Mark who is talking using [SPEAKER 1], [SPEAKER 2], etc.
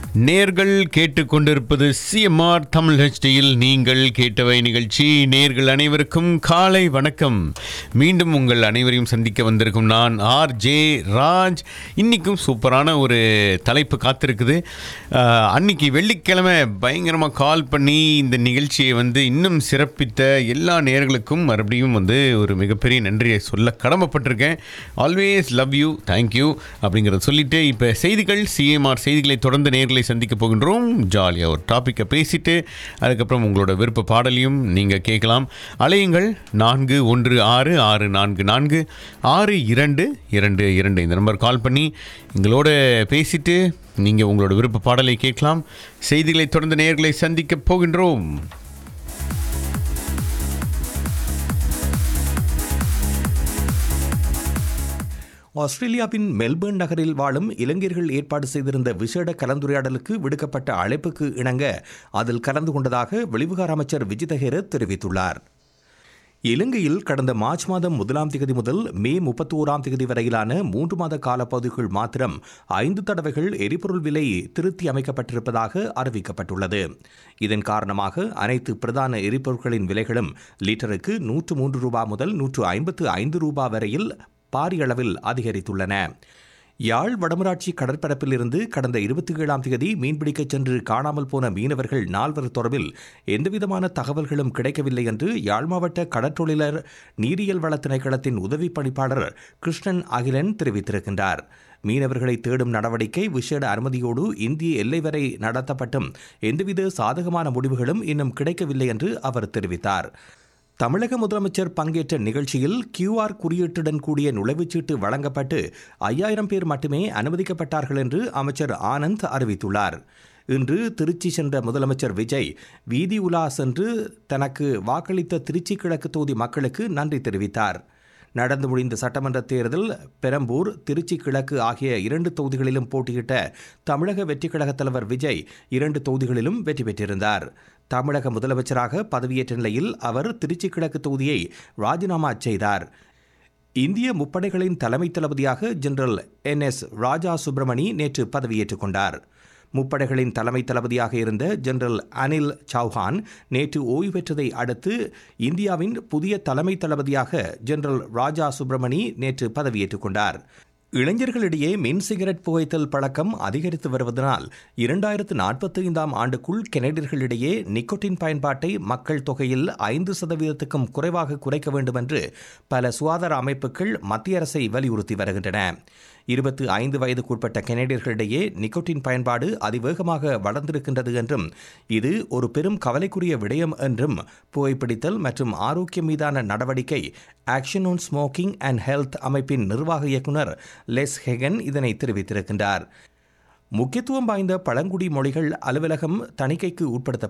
[SPEAKER 1] நேர்கள் கேட்டுக்கொண்டிருப்பது சிஎம்ஆர் தமிழ் ஹெச்டியில் நீங்கள் கேட்டவை நிகழ்ச்சி நேர்கள் அனைவருக்கும் காலை வணக்கம் மீண்டும் உங்கள் அனைவரையும் சந்திக்க வந்திருக்கும் நான் ஆர் ஜே ராஜ் இன்னைக்கும் சூப்பரான ஒரு தலைப்பு காத்திருக்குது ஆஹ், அன்னைக்கு வெள்ளிக்கிழமை பயங்கரமாக கால் பண்ணி இந்த நிகழ்ச்சியை வந்து இன்னும் சிறப்பித்த எல்லா நேர்களுக்கும் மறுபடியும் வந்து ஒரு மிகப்பெரிய நன்றியை சொல்ல கடமைப்பட்டிருக்கேன் ஆல்வேஸ் லவ் யூ தேங்க்யூ அப்படிங்கிறத சொல்லிட்டு இப்போ செய்திகள் சிஎம்ஆர் செய்திகளை தொடர்ந்து நேர்களை சந்திக்க போகின்றோம் ஜாலியாக ஒரு டாப்பிக்கை பேசிட்டு அதுக்கப்புறம் உங்களோட விருப்ப பாடலையும் நீங்கள் கேட்கலாம் அலையுங்கள் நான்கு ஒன்று ஆறு ஆறு நான்கு நான்கு ஆறு இரண்டு இரண்டு இரண்டு இந்த நம்பர் கால் பண்ணி எங்களோட பேசிட்டு நீங்கள் உங்களோட விருப்ப பாடலை கேட்கலாம் செய்திகளை தொடர்ந்து நேர்களை சந்திக்க போகின்றோம்
[SPEAKER 2] ஆஸ்திரேலியாவின் மெல்பர்ன் நகரில் வாழும் இளைஞர்கள் ஏற்பாடு செய்திருந்த விசேட கலந்துரையாடலுக்கு விடுக்கப்பட்ட அழைப்புக்கு இணங்க அதில் கலந்து கொண்டதாக வெளிவிகார அமைச்சர் விஜிதஹேர தெரிவித்துள்ளார் இலங்கையில் கடந்த மார்ச் மாதம் முதலாம் திகதி முதல் மே முப்பத்தி ஓராம் திகதி வரையிலான மூன்று மாத காலப்பகுதிக்குள் மாத்திரம் ஐந்து தடவைகள் எரிபொருள் விலை திருத்தி அமைக்கப்பட்டிருப்பதாக அறிவிக்கப்பட்டுள்ளது இதன் காரணமாக அனைத்து பிரதான எரிபொருட்களின் விலைகளும் லிட்டருக்கு நூற்று மூன்று ரூபாய் முதல் நூற்று ஐம்பத்து ஐந்து ரூபாய் வரையில் பாரிய அளவில் அதிகரித்துள்ளன யாழ் வடமராட்சி கடற்பரப்பில் இருந்து கடந்த இருபத்தி ஏழாம் தேதி மீன்பிடிக்கச் சென்று காணாமல் போன மீனவர்கள் நால்வர் தொடர்பில் எந்தவிதமான தகவல்களும் கிடைக்கவில்லை என்று யாழ் மாவட்ட கடற்றொழிலர் நீரியல் வள திணைக்களத்தின் உதவி பணிப்பாளர் கிருஷ்ணன் அகிலன் தெரிவித்திருக்கின்றார் மீனவர்களை தேடும் நடவடிக்கை விசேட அனுமதியோடு இந்திய எல்லை வரை நடத்தப்பட்டும் எந்தவித சாதகமான முடிவுகளும் இன்னும் கிடைக்கவில்லை என்று அவர் தெரிவித்தார் தமிழக முதலமைச்சர் பங்கேற்ற நிகழ்ச்சியில் கியூஆர் குறியீட்டுடன் கூடிய நுழைவுச்சீட்டு வழங்கப்பட்டு ஐயாயிரம் பேர் மட்டுமே அனுமதிக்கப்பட்டார்கள் என்று அமைச்சர் ஆனந்த் அறிவித்துள்ளார் இன்று திருச்சி சென்ற முதலமைச்சர் விஜய் வீதி உலா சென்று தனக்கு வாக்களித்த திருச்சி கிழக்கு தொகுதி மக்களுக்கு நன்றி தெரிவித்தார் நடந்து முடிந்த சட்டமன்ற தேர்தல் பெரம்பூர் திருச்சி கிழக்கு ஆகிய இரண்டு தொகுதிகளிலும் போட்டியிட்ட தமிழக வெற்றிக் கழகத் தலைவர் விஜய் இரண்டு தொகுதிகளிலும் வெற்றி பெற்றிருந்தார் தமிழக முதலமைச்சராக பதவியேற்ற நிலையில் அவர் திருச்சி கிழக்கு தொகுதியை ராஜினாமா செய்தார் இந்திய முப்படைகளின் தலைமை தளபதியாக general N S Raja Subramani நேற்று பதவியேற்றுக் கொண்டார் முப்படைகளின் தலைமை தளபதியாக இருந்த ஜெனரல் அனில் சௌஹான் நேற்று ஓய்வு பெற்றதை அடுத்து இந்தியாவின் புதிய தலைமை தளபதியாக ஜெனரல் ராஜா சுப்பிரமணி நேற்று பதவியேற்றுக் கொண்டார் இளைஞர்களிடையே மின் சிகரெட் புகைத்தல் பழக்கம் அதிகரித்து வருவதனால் இரண்டாயிரத்து நாற்பத்தி ஐந்தாம் ஆண்டுக்குள் கெனடியர்களிடையே நிக்கோட்டின் பயன்பாட்டை மக்கள் தொகையில் ஐந்து சதவீதத்துக்கும் குறைவாக குறைக்க வேண்டும் என்று பல சுகாதார அமைப்புகள் மத்திய அரசை வலியுறுத்தி வருகின்றன இருபத்து ஐந்து வயதுக்குட்பட்ட கெனடியர்களிடையே நிக்கோட்டின் பயன்பாடு அதிவேகமாக வளர்ந்திருக்கின்றது என்றும் இது ஒரு பெரும் கவலைக்குரிய விடயம் என்றும் புகைப்பிடித்தல் மற்றும் ஆரோக்கியம் மீதான நடவடிக்கை action on smoking and health அமைப்பின் நிர்வாக இயக்குனர் லெஸ் ஹெகன் இதனை தெரிவித்திருக்கின்றார் முக்கியத்துவம் வாய்ந்த பழங்குடி மொழிகள் அலுவலகம் தணிக்கைக்கு உட்படுத்த